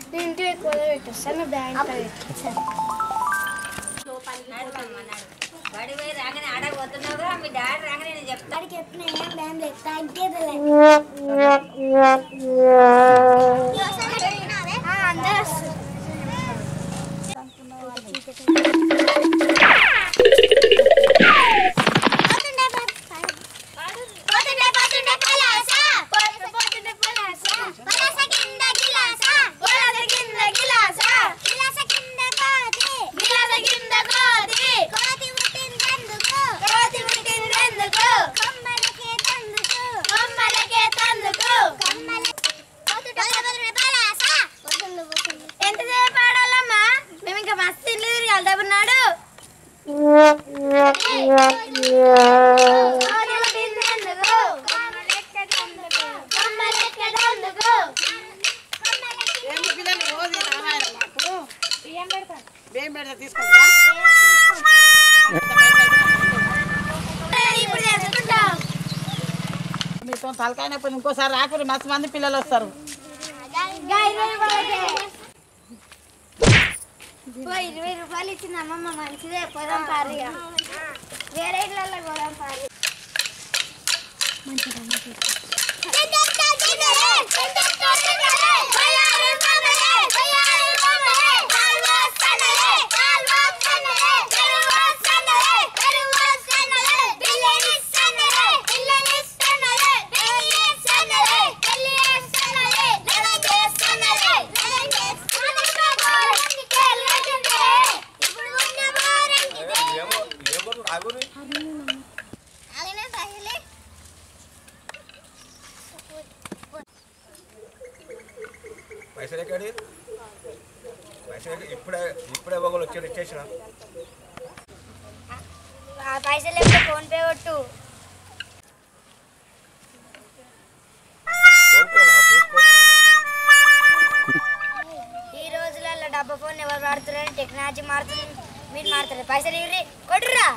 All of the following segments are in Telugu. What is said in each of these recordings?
నేను ఇంటికి ఎక్కువ పెట్టేస్తాను బ్యాంక్ పెట్టేస్తాను బడి పోయి రాగానే ఆడకు పోతున్నావుగా మీ డాడీ రాగానే నేను చెప్తాను వాడికి చెప్పిన ఏం బ్యాంక్ తగ్గేదిలే అందరూ వస్తారు ఎంతసేపు ఆడాలమ్మా మేము ఇంకా మస్తు ఇల్లు తిరిగాలి డబ్బున్నాడు ఏంటి పిల్లలు రోజు ఈ రామాయణం మాకు బియ్యం పెడితే తీసుకుంటా ఇప్పుడు తెలుసుకుంటాం మీతో తలకాయ నొప్పి ఇంకోసారి రాకూరి మస్తు మంది పిల్లలు వస్తారు ఓ ఇరవై రూపాయలు ఇచ్చింది అమ్మమ్మ మంచిదే పోదాం పారిగా వేరే ఇళ్ళల్లో పోదాం పారి పైసలు ఎక్కడి పైసలు ఎక్కడి? ఇప్పుడే ఇప్పుడే ఒకళ్ళు వచ్చి ఇచ్చేసిన ఆ పైసలు ఎప్పుడు ఫోన్ పే కొట్టు ఫోన్ పేనా చూసుకో ఈ రోజులలో డబ్బా ఫోన్ ఎవరు వాడుతున్నారని టెక్నాలజీ మారుతుంది మీరు మారుతారు పైసలు ఇవ్వరి కొట్టురా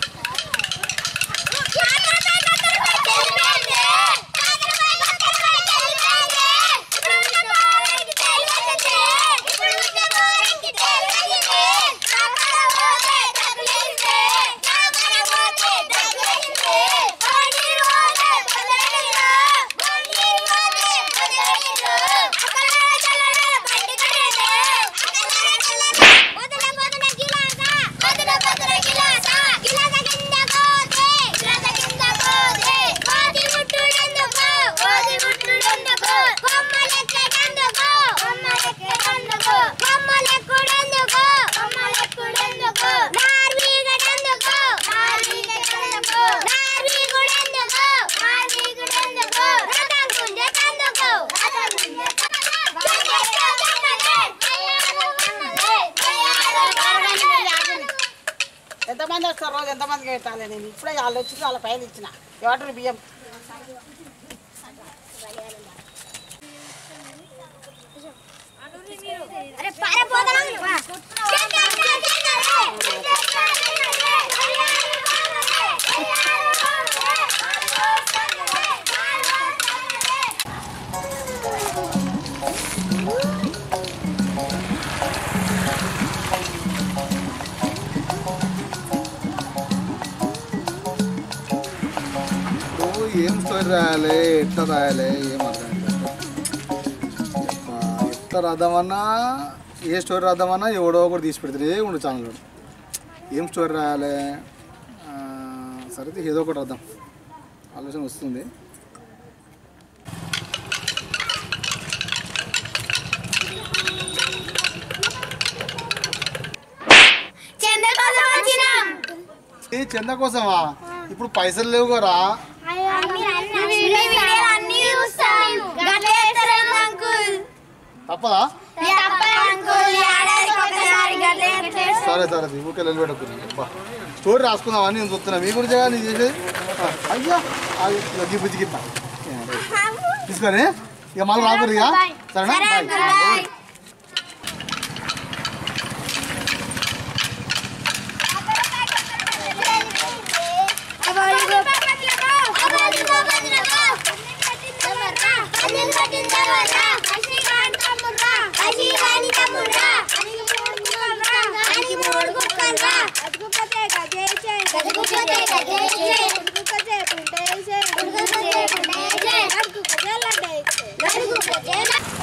ఎంతమంది వస్తారు రోజు ఎంతమందికి పెట్టాలి నేను ఇప్పుడే వాళ్ళు వచ్చి వాళ్ళ పైన ఇచ్చిన ఎవరు బియ్యం అరే పారపోదరా నువ్వు ఏం స్టోరీ రాయాలి ఎట్లా రాయాలి ఏం అర్థం ఎట్లా రాద్దామన్నా ఏ స్టోరీ రాద్దామన్నా ఎవడో ఒకటి తీసి పెడతారు ఏ ఉండు ఛానల్ ఏం స్టోరీ రాయాలి ఆ, సరే ఏదో ఒకటి రాద్దాం ఆలోచన వస్తుంది చంద్ర కోసం వచ్చినాం ఈ చంద కోసమా ఇప్పుడు పైసలు లేవు కదా అన్ని చూస్తాం గట్ల చేస్తారేమో అంకుల్ తప్పదా తప్పదు అంకుల్ ఏడాదికి ఒకసారి గట్ల చేస్తారు సరే సరే ఊరికే నిలబెట్టుకుని స్టోరీ రాసుకుందామని నేను చూస్తున్నా మీ గురించి నేను చేసేది ఆ, అయ్యా అది ఇక బుజ్జి గిత్త తీసుకొని ఇక మళ్ళీ రాకూడదు ఇక సరేనా సరే బాయ్ అంకుల్ బాయ్ అబోలి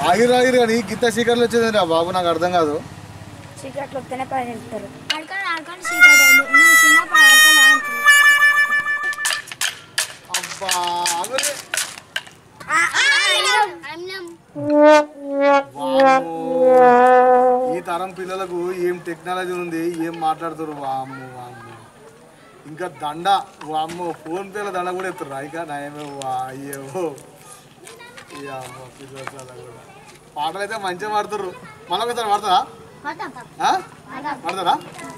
ఆగిరు ఆగిరు కానీ గిత్త సీకర్లు వచ్చేది రా బాబు నాకు అర్థం కాదు సీక్రెట్లు వస్తేనే పని చెప్తారు ఆడుకొని ఆడుకొని సీక్రెట్ అయింది నువ్వు చిన్నప్పుడు ఆడుకొని ఆడుతుంది అబ్బా ఆగురే. వామ్మో. ఈ తరం పిల్లలకు ఏం టెక్నాలజీ ఉంది ఏం మాట్లాడుతారు వామ్ము వామ్ము ఇంకా దండ వామ్మో ఫోన్ పేల దండ కూడా ఎత్తుర్రా ఇక నయమే వా అయ్యో ఈ అమ్మ పిల్లలు చాలా కూడా పాటలు అయితే మంచిగా పాడుతుర్రు మళ్ళీ ఒకసారి పాడతారా ఆ? పాడతారా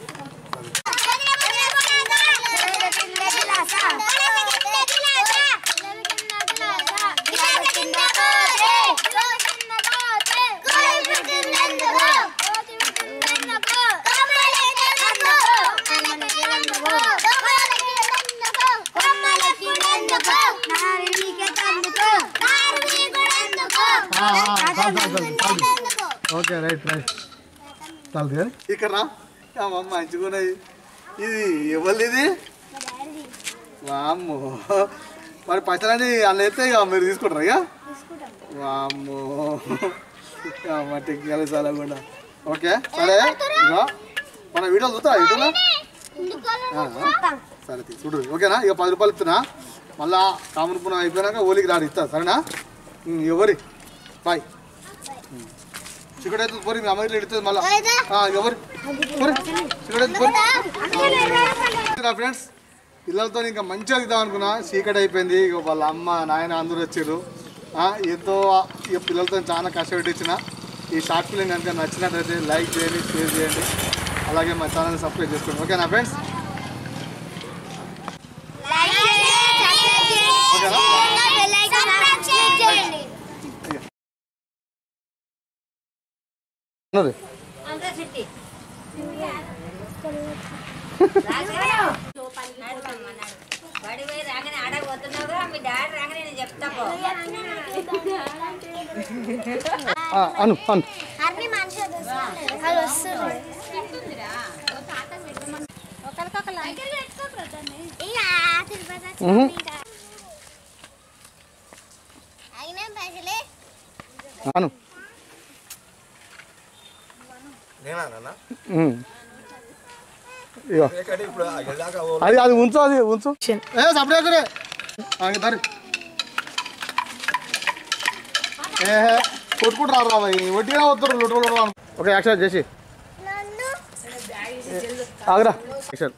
ఓకే రైట్ రైట్ చాలు కానీ ఇక్కడ రా అమ్మ మంచిగా ఉన్నాయి ఇది ఎవరిది ఇది వామ్మో మరి పచ్చలని అలా అయితే ఇక మీరు తీసుకుంటారా ఇక వామ్మో అమ్మ టెక్నికల్ చాలా కూడా ఓకే సరే ఇక మన వీడియోలు చూస్తారా యూట్యూబ్లో ఆ, సరే తీ, చూడు ఓకేనా ఇక పది రూపాయలు ఇస్తున్నా మళ్ళా కామన్ పునం అయిపోయినాక ఓలికి రాడు ఇస్తా సరేనా ఉమ్, ఎవరి బాయ్ చికెన్ అయితే పోరి మీ అమ్మాయి ఎడుతుంది మళ్ళా ఆ, ఎవరి పోరి చికెన్ అయితే పోరి నా ఫ్రెండ్స్ పిల్లలతో ఇంకా మంచిగా దిద్దాం అనుకున్నా చీకటి అయిపోయింది ఇక వాళ్ళ అమ్మ నాయన అందరూ వచ్చారు ఆ, ఎంతో ఇక పిల్లలతో చాలా కష్టపెట్టి ఇచ్చిన ఈ షార్ట్ ఫిలిం కనుక నచ్చినట్లయితే లైక్ చేయండి షేర్ చేయండి అలాగే మా ఛానల్ని సబ్స్క్రైబ్ చేసుకోండి ఓకేనా ఫ్రెండ్స్ అన్నది అంతా చిట్టి బడి పోయి రాగానే ఆడకు పోతున్నావుగా మీ డాడీ రాగానే నేను చెప్తా పో ఆ, అను అను అన్ని మనుషులు వాళ్ళు వస్తున్నారు మ్మ్. అను నేనా నాన్న ఉమ్. ఇగో ఎక్కడ ఇప్పుడు వెళ్ళాక అది అది ఉంచు అది ఉంచు ఏ సపరేకరే దారి ఏ కొట్టుకుంటు రారు రాబాయి వడ్డీగా వద్దరు లొట్టు ఓకే యాక్షన్ చేసి ఆగరా యాక్షన్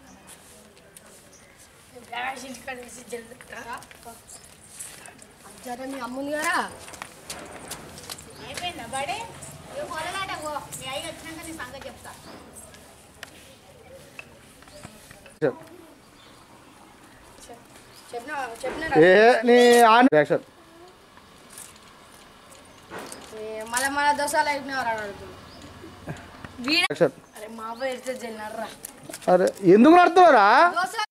ఏ నీ ఆన్ యాక్షన్ మళ్ళీ మళ్ళీ దోసాలు అయిపోయినవారు అడుగుతుంది యాక్షన్ అరే మా అబ్బాయి ఎడితే జల్లినారా అరే ఎందుకు నడుతున్నారా దోశ